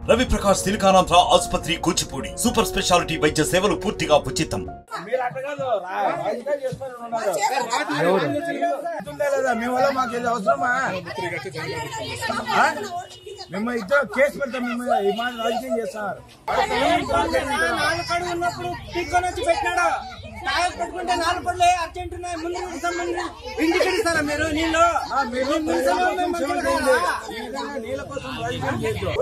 రవి ప్రకాష్ సిలికానాంధ్ర ఆసుపత్రి Kuchipudi super speciality వైద్య సేవలు పూర్తిగా ఉచితం మీరు అట్ట కాదు రా- రాజకీయాలు చేసుకొని ఉన్నారు. ఉందా లేదా మీ వల్ల మాకు ఇది అవసరమా ఆ? మేము ఇద్దరు కేసు పెడతాం మేము ఈ మాట రాజకీయం చేస్తున్నారు నాలుగు కడు ఉన్నప్పుడు తీసుకొని వచ్చి పెట్టినాడు తాగ పెట్టుకుంటే నాలుగు పడులు అర్జెంట్ ఉన్నాయి ముందు ఇస్తాం, ముందు ఇంటికి ఇస్తారా మీరు నీళ్ళు ఆ, మీరు నిమిషంలో మేము నిమిషంలో మంచిగా చేయండి. ఉన్నామా? ఏదైనా నీళ్ళ కోసం రాజకీయం చేయొద్దు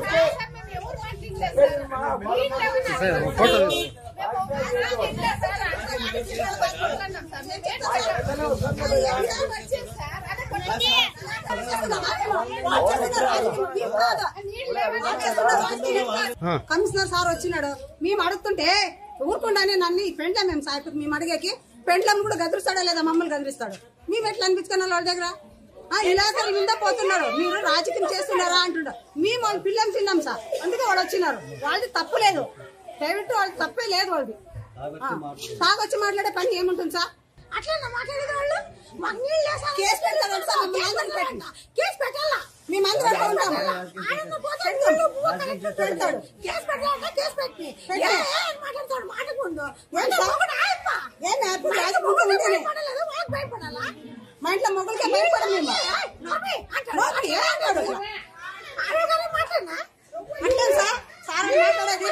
కమిషనర్ సార్ వచ్చినాడు మేము అడుగుతుంటే ఊరుకుండానే నన్ను ఈ పెండ్లం మేము సార్ మేము అడిగేకి పెండ్లం కూడా గదిరిస్తాడా లేదా మమ్మల్ని గదిరిస్తాడు మేము ఎట్లా అనిపించుకున్నాం వాళ్ళ దగ్గర ఆ, ఇలాగలు నిండా పోతున్నారు మీరు రాజకీయం చేస్తున్నారా అంటుండ మేము వాళ్ళ పిల్లలు తిన్నాం సార్ అందుకే వాళ్ళు వచ్చినారు వాళ్ళది తప్పు లేదు ప్రైవేట్ వాళ్ళది తప్పే లేదు వాళ్ళది ఆ, తాగొచ్చి మాట్లాడే పని ఏముంటుంది సార్ అట్లా మాట్లాడేది వాళ్ళు మాకు నీళ్ళు లేసారు. కేసు పెడతారు సార్ మమ్మల్ని అందరిని పెట్టిన. కేసు పెట్టాలా మేమందరం అట్లా ఉంటాము ఆయన పోతాడు, వీళ్ళు భూ కలెక్టర్ పెడతాడు. కేసు పెట్టాలంటే కేసు పెట్టి ఏ, ఏం మాట్లాడతాడు మాటకుండు ఏం ఇప్పుడు రాజకీయం ఉంటేనే. మా ఇంట్లో మొగులకే భయపడం మేము నోటి, ఏ అంటాడు? అంటాను సార్ సార్ అని మాట్లాడేది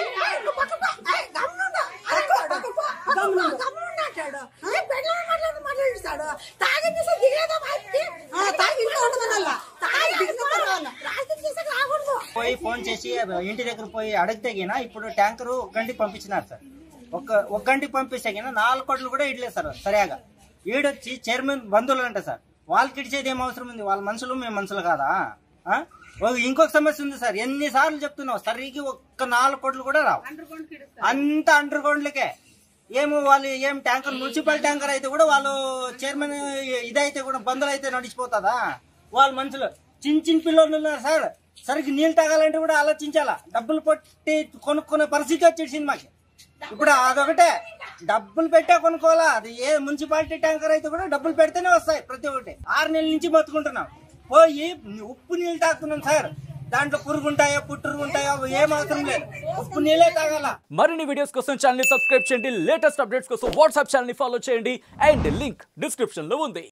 పోయి ఫోన్ చేసి ఇంటి దగ్గర పోయి అడిగితే గిన ఇప్పుడు ట్యాంకర్ ఒక గంటకి పంపించినారు సార్ ఒక ఒక గంటకి పంపిస్తే గిన నాలుగు కోట్లు కూడా ఇడ్లేదు సార్ సరిగా ఈడొచ్చి చైర్మన్ బంధువులు అంట సార్ వాళ్ళకి ఇచ్చేది ఏం అవసరం ఉంది వాళ్ళ మనుషులు మేము మనుషులు కాదా ఆ? ఓ ఇంకొక సమస్య ఉంది సార్ ఎన్నిసార్లు చెప్తున్నావు సరిగ్గా ఒక్క నాలుగు కోట్లు కూడా రావు అంత అండర్ గ్రౌండ్లకే ఏమో వాళ్ళు ఏం ట్యాంకర్ మున్సిపల్ ట్యాంకర్ అయితే కూడా వాళ్ళు చైర్మన్ ఇదైతే కూడా బంధువులు అయితే నడిచిపోతుందా వాళ్ళ మనుషులు చిన్న చిన్న పిల్లలు ఉన్నారు సార్ సరిగ్గా నీళ్ళు తాగాలంటే కూడా ఆలోచించాలా డబ్బులు పెట్టి కొనుక్కునే పరిస్థితి వచ్చేసింది మాకు ఇప్పుడు అదొకటే డబ్బులు పెట్టే కొనుక్కోవాలా అది ఏ మున్సిపాలిటీ ట్యాంకర్ అయితే కూడా డబ్బులు పెడితేనే వస్తాయి ప్రతి ఒక్కటి ఆరు నెలల నుంచి బతుకుంటున్నాం పోయి ఉప్పు నీళ్ళు తాగుతున్నాం సార్ దాంట్లో పురుగుంటాయో పుట్టురుగుంటాయో ఏం అవసరం లేదు ఉప్పు నీళ్ళే తాగాల మరిన్ని వీడియోస్ కోసం ఛానల్ ని సబ్స్క్రైబ్ చేయండి లేటెస్ట్ అప్డేట్స్ కోసం వాట్సాప్ ఛానల్ ని ఫాలో చేయండి అండ్ లింక్ డిస్క్రిప్షన్ లో ఉంది